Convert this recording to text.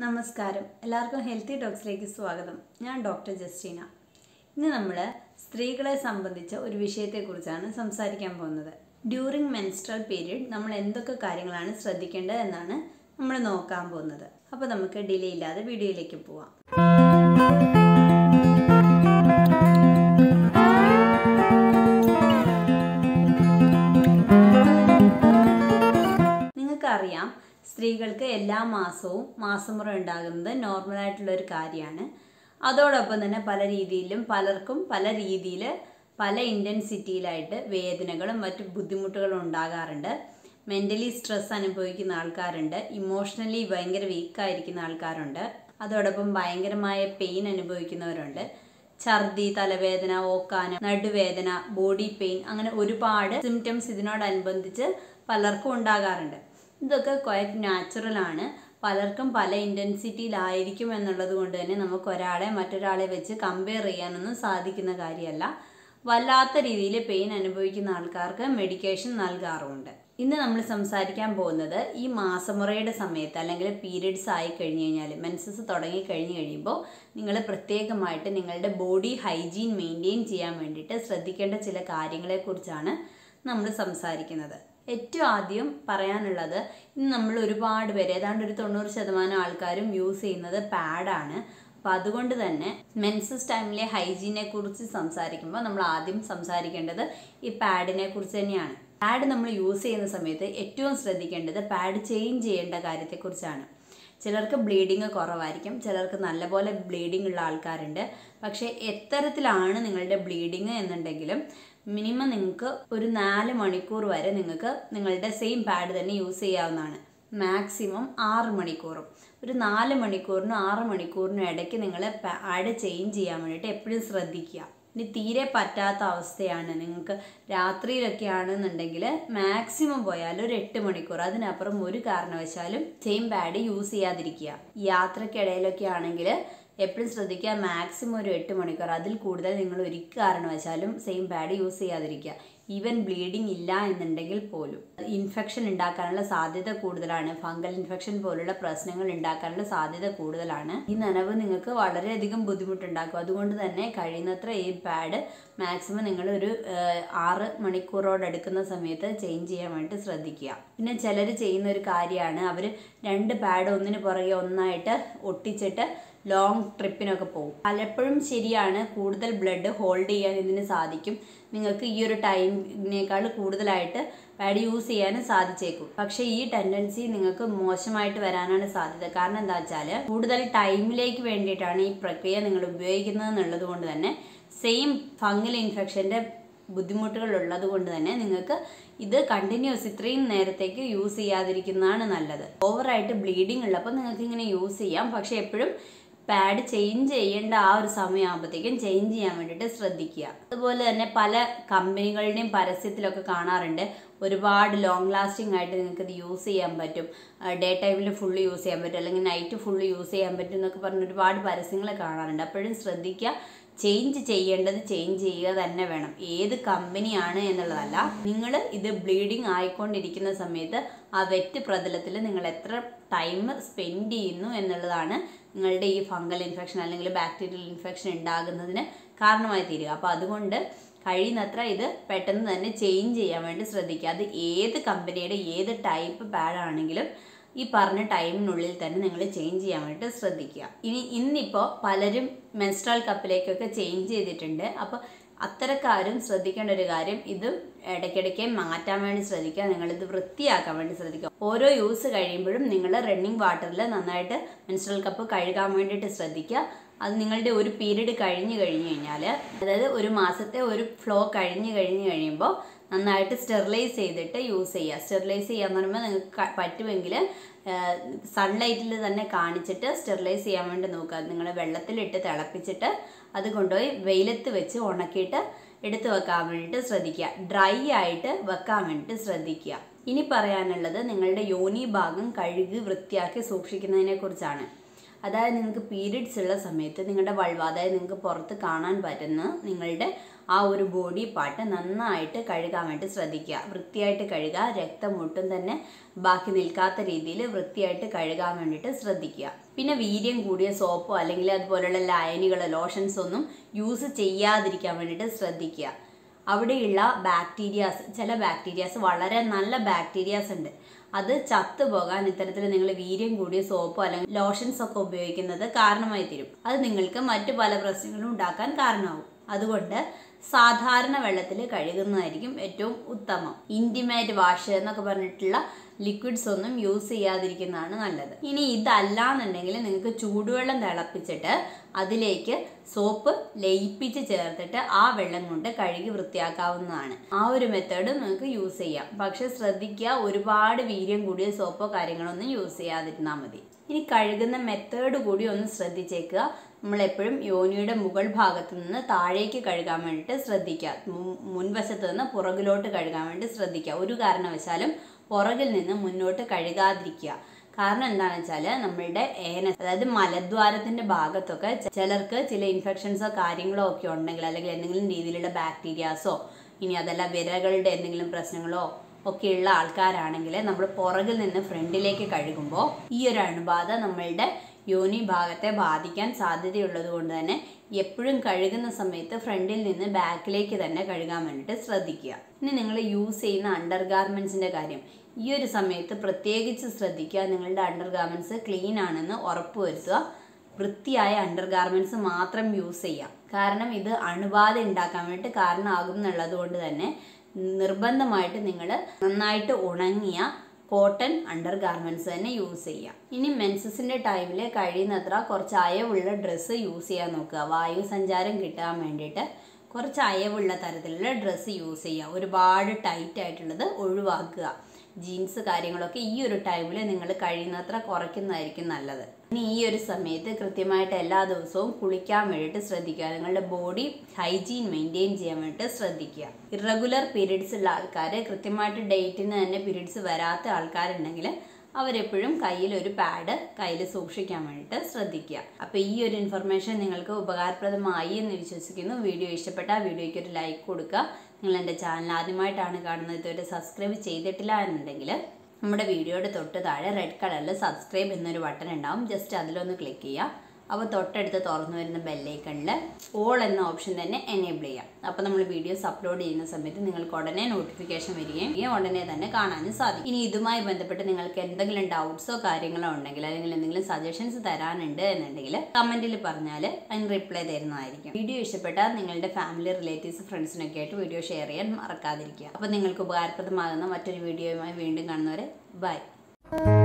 നമസ്കാരം എല്ലാവർക്കും ഹെൽത്തി ടോക്സിലേക്ക് സ്വാഗതം ഞാൻ ഡോക്ടർ ജസ്റ്റീന ഇന്ന് നമ്മൾ സ്ത്രീകളെ സംബന്ധിച്ച ഒരു വിഷയത്തെക്കുറിച്ചാണ് സംസാരിക്കാൻ പോകുന്നത് ഡ്യൂറിങ് മെൻസ്ട്രൽ പീരീഡ് നമ്മൾ എന്തൊക്കെ കാര്യങ്ങളാണ് ശ്രദ്ധിക്കേണ്ടത് എന്നാണ് നമ്മൾ നോക്കാൻ പോകുന്നത് അപ്പോൾ നമുക്ക് ഡിലേ ഇല്ലാതെ വീഡിയോയിലേക്ക് പോവാം നിങ്ങൾക്കറിയാം സ്ത്രീകൾക്ക് എല്ലാ മാസവും മാസമുറ ഉണ്ടാകുന്നത് നോർമലായിട്ടുള്ള ഒരു കാര്യമാണ് അതോടൊപ്പം തന്നെ പല രീതിയിലും പലർക്കും പല രീതിയിൽ പല ഇൻറ്റൻസിറ്റിയിലായിട്ട് വേദനകളും മറ്റു ബുദ്ധിമുട്ടുകളും ഉണ്ടാകാറുണ്ട് മെൻ്റലി സ്ട്രെസ് അനുഭവിക്കുന്ന ആൾക്കാരുണ്ട് ഇമോഷണലി ഭയങ്കര വീക്കായിരിക്കുന്ന ആൾക്കാരുണ്ട് അതോടൊപ്പം ഭയങ്കരമായ പെയിൻ അനുഭവിക്കുന്നവരുണ്ട് ഛർദി തലവേദന ഓക്കാനം നടുവേദന ബോഡി പെയിൻ അങ്ങനെ ഒരുപാട് സിംറ്റംസ് ഇതിനോടനുബന്ധിച്ച് പലർക്കും ഉണ്ടാകാറുണ്ട് ഇതൊക്കെ ക്വയറ്റ് നാച്ചുറൽ ആണ് പലർക്കും പല ഇൻറ്റൻസിറ്റിയിലായിരിക്കും എന്നുള്ളത് കൊണ്ട് തന്നെ നമുക്ക് ഒരാളെ മറ്റൊരാളെ വെച്ച് കമ്പയർ ചെയ്യാനൊന്നും സാധിക്കുന്ന കാര്യമല്ല വല്ലാത്ത രീതിയിൽ പെയിൻ അനുഭവിക്കുന്ന ആൾക്കാർക്ക് മെഡിക്കേഷൻ നൽകാറുമുണ്ട് ഇന്ന് നമ്മൾ സംസാരിക്കാൻ പോകുന്നത് ഈ മാസമുറയുടെ സമയത്ത് അല്ലെങ്കിൽ പീരിയഡ്സ് ആയി കഴിഞ്ഞ് കഴിഞ്ഞാൽ മെൻസസ് തുടങ്ങി കഴിഞ്ഞ് കഴിയുമ്പോൾ നിങ്ങൾ പ്രത്യേകമായിട്ട് നിങ്ങളുടെ ബോഡി ഹൈജീൻ മെയിൻറ്റെയിൻ ചെയ്യാൻ വേണ്ടിയിട്ട് ശ്രദ്ധിക്കേണ്ട ചില കാര്യങ്ങളെക്കുറിച്ചാണ് നമ്മൾ സംസാരിക്കുന്നത് ഏറ്റവും ആദ്യം പറയാനുള്ളത് ഇന്ന് നമ്മൾ ഒരുപാട് പേര് ഏതാണ്ട് ഒരു തൊണ്ണൂറ് ശതമാനം ആൾക്കാരും യൂസ് ചെയ്യുന്നത് പാഡാണ് അപ്പോൾ അതുകൊണ്ട് തന്നെ മെൻസസ് ടൈമിലെ ഹൈജീനെ കുറിച്ച് സംസാരിക്കുമ്പോൾ നമ്മൾ ആദ്യം സംസാരിക്കേണ്ടത് ഈ പാഡിനെ കുറിച്ച് തന്നെയാണ് പാഡ് നമ്മൾ യൂസ് ചെയ്യുന്ന സമയത്ത് ഏറ്റവും ശ്രദ്ധിക്കേണ്ടത് പാഡ് ചേഞ്ച് ചെയ്യേണ്ട കാര്യത്തെക്കുറിച്ചാണ് ചിലർക്ക് ബ്ലീഡിങ് കുറവായിരിക്കും ചിലർക്ക് നല്ലപോലെ ബ്ലീഡിങ് ഉള്ള ആൾക്കാരുണ്ട് പക്ഷേ എത്തരത്തിലാണ് നിങ്ങളുടെ ബ്ലീഡിങ് എന്നുണ്ടെങ്കിലും മിനിമം നിങ്ങൾക്ക് ഒരു നാല് മണിക്കൂർ വരെ നിങ്ങൾക്ക് നിങ്ങളുടെ സെയിം പാഡ് തന്നെ യൂസ് ചെയ്യാവുന്നതാണ് മാക്സിമം ആറ് മണിക്കൂറും ഒരു നാല് മണിക്കൂറിനും ആറ് മണിക്കൂറിനും ഇടയ്ക്ക് നിങ്ങൾ പാഡ് ചേഞ്ച് ചെയ്യാൻ വേണ്ടിയിട്ട് എപ്പോഴും ശ്രദ്ധിക്കുക ഇനി തീരെ പറ്റാത്ത അവസ്ഥയാണ് നിങ്ങൾക്ക് രാത്രിയിലൊക്കെ ആണെന്നുണ്ടെങ്കിൽ മാക്സിമം പോയാൽ ഒരു എട്ട് മണിക്കൂർ അതിനപ്പുറം ഒരു കാരണവശാലും സെയിം പാഡ് യൂസ് ചെയ്യാതിരിക്കുക യാത്രക്കിടയിലൊക്കെ ആണെങ്കിൽ എപ്പോഴും ശ്രദ്ധിക്കുക മാക്സിമം ഒരു എട്ട് മണിക്കൂർ അതിൽ കൂടുതൽ നിങ്ങൾ ഒരു കാരണവശാലും സെയിം പാഡ് യൂസ് ചെയ്യാതിരിക്കുക ഈവൻ ബ്ലീഡിങ് ഇല്ല എന്നുണ്ടെങ്കിൽ പോലും ഇൻഫെക്ഷൻ ഉണ്ടാക്കാനുള്ള സാധ്യത കൂടുതലാണ് ഫംഗൽ ഇൻഫെക്ഷൻ പോലുള്ള പ്രശ്നങ്ങൾ ഉണ്ടാക്കാനുള്ള സാധ്യത കൂടുതലാണ് ഈ നനവ് നിങ്ങൾക്ക് വളരെയധികം ബുദ്ധിമുട്ടുണ്ടാക്കും അതുകൊണ്ട് തന്നെ കഴിയുന്നത്ര ഈ പാഡ് മാക്സിമം നിങ്ങൾ ഒരു ആറ് മണിക്കൂറോട് അടുക്കുന്ന സമയത്ത് ചേഞ്ച് ചെയ്യാൻ വേണ്ടി ശ്രദ്ധിക്കുക പിന്നെ ചിലർ ചെയ്യുന്ന ഒരു കാര്യമാണ് അവർ രണ്ട് പാഡ് ഒന്നിന് പുറകെ ഒന്നായിട്ട് ഒട്ടിച്ചിട്ട് ലോങ് ട്രിപ്പിനൊക്കെ പോകും പലപ്പോഴും ശരിയാണ് കൂടുതൽ ബ്ലഡ് ഹോൾഡ് ചെയ്യാൻ ഇതിന് സാധിക്കും നിങ്ങൾക്ക് ഈ ഒരു ടൈമിനേക്കാൾ കൂടുതലായിട്ട് പാഡ് യൂസ് ചെയ്യാനും സാധിച്ചേക്കും പക്ഷേ ഈ ടെൻഡൻസി നിങ്ങൾക്ക് മോശമായിട്ട് വരാനാണ് സാധ്യത കാരണം എന്താ വെച്ചാൽ കൂടുതൽ ടൈമിലേക്ക് വേണ്ടിയിട്ടാണ് ഈ പ്രക്രിയ നിങ്ങൾ ഉപയോഗിക്കുന്നത് എന്നുള്ളത് കൊണ്ട് തന്നെ സെയിം ഫംഗൽ ഇൻഫെക്ഷൻ്റെ ബുദ്ധിമുട്ടുകൾ ഉള്ളത് കൊണ്ട് തന്നെ നിങ്ങൾക്ക് ഇത് കണ്ടിന്യൂസ് ഇത്രയും നേരത്തേക്ക് യൂസ് ചെയ്യാതിരിക്കുന്നതാണ് നല്ലത് ഓവറായിട്ട് ബ്ലീഡിങ് ഉള്ളപ്പോൾ നിങ്ങൾക്ക് ഇങ്ങനെ യൂസ് ചെയ്യാം പക്ഷേ എപ്പോഴും പാഡ് ചേഞ്ച് ചെയ്യേണ്ട ആ ഒരു സമയമാകുമ്പോഴത്തേക്കും ചേഞ്ച് ചെയ്യാൻ വേണ്ടിയിട്ട് ശ്രദ്ധിക്കുക അതുപോലെ തന്നെ പല കമ്പനികളുടെയും പരസ്യത്തിലൊക്കെ കാണാറുണ്ട് ഒരുപാട് ലോങ് ലാസ്റ്റിംഗ് ആയിട്ട് നിങ്ങൾക്ക് ഇത് യൂസ് ചെയ്യാൻ പറ്റും ഡേ ടൈമിൽ ഫുള്ള് യൂസ് ചെയ്യാൻ പറ്റും അല്ലെങ്കിൽ നൈറ്റ് ഫുള്ള് യൂസ് ചെയ്യാൻ പറ്റും എന്നൊക്കെ പറഞ്ഞ് ഒരുപാട് പരസ്യങ്ങൾ കാണാറുണ്ട് അപ്പോഴും ശ്രദ്ധിക്കുക ചേഞ്ച് ചെയ്യേണ്ടത് ചേഞ്ച് ചെയ്യുക തന്നെ വേണം ഏത് കമ്പനിയാണ് എന്നുള്ളതല്ല നിങ്ങൾ ഇത് ബ്ലീഡിങ് ആയിക്കൊണ്ടിരിക്കുന്ന സമയത്ത് ആ വെറ്റ് പ്രതലത്തിൽ നിങ്ങൾ എത്ര ടൈം സ്പെൻഡ് ചെയ്യുന്നു എന്നുള്ളതാണ് നിങ്ങളുടെ ഈ ഫംഗൽ ഇൻഫെക്ഷൻ അല്ലെങ്കിൽ ബാക്ടീരിയൽ ഇൻഫെക്ഷൻ ഉണ്ടാകുന്നതിന് കാരണമായി തീരുക അപ്പോൾ അതുകൊണ്ട് കഴിയുന്നത്ര ഇത് പെട്ടെന്ന് തന്നെ ചേഞ്ച് ചെയ്യാൻ വേണ്ടി ശ്രദ്ധിക്കുക അത് ഏത് കമ്പനിയുടെ ഏത് ടൈപ്പ് പാഡാണെങ്കിലും ഈ പറഞ്ഞ ടൈമിനുള്ളിൽ തന്നെ നിങ്ങൾ ചേഞ്ച് ചെയ്യാൻ വേണ്ടിയിട്ട് ശ്രദ്ധിക്കുക ഇനി ഇന്നിപ്പോൾ പലരും മെൻസ്ട്രൽ കപ്പിലേക്കൊക്കെ ചേഞ്ച് ചെയ്തിട്ടുണ്ട് അപ്പോൾ അത്തരക്കാരും ശ്രദ്ധിക്കേണ്ട ഒരു കാര്യം ഇത് ഇടയ്ക്കിടയ്ക്ക് മാറ്റാൻ വേണ്ടി ശ്രദ്ധിക്കുക നിങ്ങളിത് വൃത്തിയാക്കാൻ വേണ്ടി ശ്രദ്ധിക്കുക ഓരോ യൂസ് കഴിയുമ്പോഴും നിങ്ങൾ റണ്ണിങ് വാട്ടറിൽ നന്നായിട്ട് മെൻസ്ട്രൽ കപ്പ് കഴുകാൻ വേണ്ടിയിട്ട് ശ്രദ്ധിക്കുക അത് നിങ്ങളുടെ ഒരു പീരീഡ് കഴിഞ്ഞ് കഴിഞ്ഞ് കഴിഞ്ഞാൽ അതായത് ഒരു മാസത്തെ ഒരു ഫ്ലോ കഴിഞ്ഞ് കഴിഞ്ഞ് കഴിയുമ്പോൾ നന്നായിട്ട് സ്റ്റെറിലൈസ് ചെയ്തിട്ട് യൂസ് ചെയ്യുക സ്റ്റെറിലൈസ് ചെയ്യാന്ന് പറയുമ്പോൾ നിങ്ങൾക്ക് പറ്റുമെങ്കിൽ സൺലൈറ്റിൽ തന്നെ കാണിച്ചിട്ട് സ്റ്റെറിലൈസ് ചെയ്യാൻ വേണ്ടി നോക്കുക നിങ്ങൾ വെള്ളത്തിലിട്ട് തിളപ്പിച്ചിട്ട് അത് കൊണ്ടുപോയി വെയിലത്ത് വെച്ച് ഉണക്കിയിട്ട് എടുത്തു വെക്കാൻ വേണ്ടിയിട്ട് ശ്രദ്ധിക്കുക ഡ്രൈ ആയിട്ട് വെക്കാൻ വേണ്ടിയിട്ട് ശ്രദ്ധിക്കുക ഇനി പറയാനുള്ളത് നിങ്ങളുടെ യോനി ഭാഗം കഴുകി വൃത്തിയാക്കി സൂക്ഷിക്കുന്നതിനെ കുറിച്ചാണ് അതായത് നിങ്ങൾക്ക് പീരിയഡ്സ് ഉള്ള സമയത്ത് നിങ്ങളുടെ വൾവ അതായത് നിങ്ങൾക്ക് പുറത്ത് കാണാൻ പറ്റുന്ന നിങ്ങളുടെ ആ ഒരു ബോഡി പാർട്ട് നന്നായിട്ട് കഴുകാൻ വേണ്ടി ശ്രദ്ധിക്കുക വൃത്തിയായിട്ട് കഴുകുക രക്തം ഒട്ടും തന്നെ ബാക്കി നിൽക്കാത്ത രീതിയിൽ വൃത്തിയായിട്ട് കഴുകാൻ വേണ്ടിയിട്ട് ശ്രദ്ധിക്കുക പിന്നെ വീര്യം കൂടിയ സോപ്പോ അല്ലെങ്കിൽ അതുപോലുള്ള ലയനുകളോ ലോഷൻസോ ഒന്നും യൂസ് ചെയ്യാതിരിക്കാൻ വേണ്ടിയിട്ട് ശ്രദ്ധിക്കുക അവിടെയുള്ള ബാക്ടീരിയാസ് ചില ബാക്ടീരിയാസ് വളരെ നല്ല ബാക്ടീരിയാസ് ഉണ്ട് അത് ചത്തുപോകാൻ ഇത്തരത്തിൽ നിങ്ങൾ വീര്യം കൂടിയ സോപ്പോ അല്ലെങ്കിൽ ലോഷൻസ് ഒക്കെ ഉപയോഗിക്കുന്നത് കാരണമായി തീരും അത് നിങ്ങൾക്ക് മറ്റു പല പ്രശ്നങ്ങളും ഉണ്ടാക്കാൻ കാരണമാവും അതുകൊണ്ട് സാധാരണ വെള്ളത്തിൽ കഴുകുന്നതായിരിക്കും ഏറ്റവും ഉത്തമം ഇൻറ്റിമേറ്റ് വാഷ് എന്നൊക്കെ പറഞ്ഞിട്ടുള്ള ലിക്വിഡ്സ് ഒന്നും യൂസ് ചെയ്യാതിരിക്കുന്നതാണ് നല്ലത് ഇനി ഇതല്ലാന്നുണ്ടെങ്കിൽ നിങ്ങൾക്ക് ചൂടുവെള്ളം തിളപ്പിച്ചിട്ട് അതിലേക്ക് സോപ്പ് ലയിപ്പിച്ച് ചേർത്തിട്ട് ആ വെള്ളം കൊണ്ട് കഴുകി വൃത്തിയാക്കാവുന്നതാണ് ആ ഒരു മെത്തേഡ് നിങ്ങൾക്ക് യൂസ് ചെയ്യാം പക്ഷെ ശ്രദ്ധിക്കുക ഒരുപാട് വീര്യം കൂടിയ സോപ്പോ കാര്യങ്ങളോ ഒന്നും യൂസ് ചെയ്യാതിരുന്നാൽ മതി ഇനി കഴുകുന്ന മെത്തേഡ് കൂടി ഒന്ന് ശ്രദ്ധിച്ചേക്കുക നമ്മൾ എപ്പോഴും യോനിയുടെ മുകൾ ഭാഗത്ത് നിന്ന് താഴേക്ക് കഴുകാൻ വേണ്ടിയിട്ട് ശ്രദ്ധിക്കുക മു- മുൻവശത്ത് നിന്ന് പുറകിലോട്ട് കഴുകാൻ വേണ്ടി ശ്രദ്ധിക്കുക ഒരു കാരണവശാലും പുറകിൽ നിന്ന് മുന്നോട്ട് കഴുകാതിരിക്കുക കാരണം എന്താണെന്ന് വെച്ചാൽ നമ്മളുടെ ഏന അതായത് മലദ്വാരത്തിന്റെ ഭാഗത്തൊക്കെ ചെ- ചിലർക്ക് ചില ഇൻഫെക്ഷൻസോ കാര്യങ്ങളോ ഒക്കെ ഉണ്ടെങ്കിൽ അല്ലെങ്കിൽ എന്തെങ്കിലും രീതിയിലുള്ള ബാക്ടീരിയാസോ ഇനി അതല്ല വിരകളുടെ എന്തെങ്കിലും പ്രശ്നങ്ങളോ ഒക്കെയുള്ള ആൾക്കാരാണെങ്കിൽ നമ്മൾ പുറകിൽ നിന്ന് ഫ്രണ്ടിലേക്ക് കഴുകുമ്പോൾ ഈ ഒരു അണുബാധ നമ്മളുടെ യോനി ഭാഗത്തെ ബാധിക്കാൻ സാധ്യതയുള്ളത് കൊണ്ട് തന്നെ എപ്പോഴും കഴുകുന്ന സമയത്ത് ഫ്രണ്ടിൽ നിന്ന് ബാക്കിലേക്ക് തന്നെ കഴുകാൻ വേണ്ടിയിട്ട് ശ്രദ്ധിക്കുക ഇനി നിങ്ങൾ യൂസ് ചെയ്യുന്ന അണ്ടർ ഗാർമെൻസിൻ്റെ കാര്യം ഈ ഒരു സമയത്ത് പ്രത്യേകിച്ച് ശ്രദ്ധിക്കുക നിങ്ങളുടെ അണ്ടർ ഗാർമെൻറ്റ്സ് ക്ലീൻ ആണെന്ന് ഉറപ്പുവരുത്തുക വൃത്തിയായ അണ്ടർ ഗാർമെൻറ്റ്സ് മാത്രം യൂസ് ചെയ്യാം കാരണം ഇത് അണുബാധ ഉണ്ടാക്കാൻ വേണ്ടി കാരണമാകും എന്നുള്ളത് കൊണ്ട് തന്നെ നിർബന്ധമായിട്ട് നിങ്ങൾ നന്നായിട്ട് ഉണങ്ങിയ കോട്ടൺ അണ്ടർ ഗാർമെൻറ്റ്സ് തന്നെ യൂസ് ചെയ്യാം ഇനി മെൻസസിൻ്റെ ടൈമിൽ കഴിയുന്നത്ര കുറച്ച് അയവുള്ള ഡ്രസ്സ് യൂസ് ചെയ്യാൻ നോക്കുക വായു സഞ്ചാരം കിട്ടാൻ വേണ്ടിയിട്ട് കുറച്ച് അയവുള്ള തരത്തിലുള്ള ഡ്രസ്സ് യൂസ് ചെയ്യുക ഒരുപാട് ടൈറ്റ് ആയിട്ടുള്ളത് ഒഴിവാക്കുക ജീൻസ് കാര്യങ്ങളൊക്കെ ഈ ഒരു ടൈമിൽ നിങ്ങൾ കഴിയുന്നത്ര കുറയ്ക്കുന്നതായിരിക്കും നല്ലത് ഇനി ഈ ഒരു സമയത്ത് കൃത്യമായിട്ട് എല്ലാ ദിവസവും കുളിക്കാൻ വേണ്ടിയിട്ട് ശ്രദ്ധിക്കുക നിങ്ങളുടെ ബോഡി ഹൈജീൻ മെയിൻറ്റെയിൻ ചെയ്യാൻ വേണ്ടിയിട്ട് ശ്രദ്ധിക്കുക ഇറഗുലർ പീരീഡ്സ് ഉള്ള ആൾക്കാർ കൃത്യമായിട്ട് ഡേറ്റിന് തന്നെ പീരീഡ്സ് വരാത്ത ആൾക്കാരുണ്ടെങ്കിൽ അവരെപ്പോഴും കയ്യിൽ ഒരു പാഡ് കയ്യിൽ സൂക്ഷിക്കാൻ വേണ്ടിയിട്ട് ശ്രദ്ധിക്കുക അപ്പോൾ ഈ ഒരു ഇൻഫർമേഷൻ നിങ്ങൾക്ക് ഉപകാരപ്രദമായി എന്ന് വിശ്വസിക്കുന്നു വീഡിയോ ഇഷ്ടപ്പെട്ട വീഡിയോയ്ക്ക് ഒരു ലൈക്ക് കൊടുക്കുക നിങ്ങൾ എൻ്റെ ചാനൽ ആദ്യമായിട്ടാണ് കാണുന്നത് ഇതുവരെ സബ്സ്ക്രൈബ് ചെയ്തിട്ടില്ല എന്നുണ്ടെങ്കിൽ നമ്മുടെ വീഡിയോയുടെ തൊട്ട് താഴെ റെഡ് കളറിൽ സബ്സ്ക്രൈബ് എന്നൊരു ബട്ടൺ ഉണ്ടാവും ജസ്റ്റ് അതിലൊന്ന് ക്ലിക്ക് ചെയ്യുക അപ്പോൾ തൊട്ടടുത്ത് തുറന്നു വരുന്ന ബെല്ലൈക്കണിൽ ഓൾ എന്ന ഓപ്ഷൻ തന്നെ എനേബിൾ ചെയ്യാം അപ്പോൾ നമ്മൾ വീഡിയോസ് അപ്ലോഡ് ചെയ്യുന്ന സമയത്ത് നിങ്ങൾക്ക് ഉടനെ നോട്ടിഫിക്കേഷൻ വരികയും ഈ ഉടനെ തന്നെ കാണാനും സാധിക്കും ഇനി ഇതുമായി ബന്ധപ്പെട്ട് നിങ്ങൾക്ക് എന്തെങ്കിലും ഡൗട്ട്സോ കാര്യങ്ങളോ ഉണ്ടെങ്കിൽ അല്ലെങ്കിൽ എന്തെങ്കിലും സജഷൻസ് തരാനുണ്ട് എന്നുണ്ടെങ്കിൽ കമൻറ്റിൽ പറഞ്ഞാൽ അതിന് റിപ്ലൈ തരുന്നതായിരിക്കും വീഡിയോ ഇഷ്ടപ്പെട്ടാൽ നിങ്ങളുടെ ഫാമിലി റിലേറ്റീവ്സ് ഫ്രണ്ട്സിനൊക്കെ ആയിട്ട് വീഡിയോ ഷെയർ ചെയ്യാൻ മറക്കാതിരിക്കുക അപ്പോൾ നിങ്ങൾക്ക് ഉപകാരപ്രദമാകുന്ന മറ്റൊരു വീഡിയോയുമായി വീണ്ടും കാണുന്നവരെ ബൈ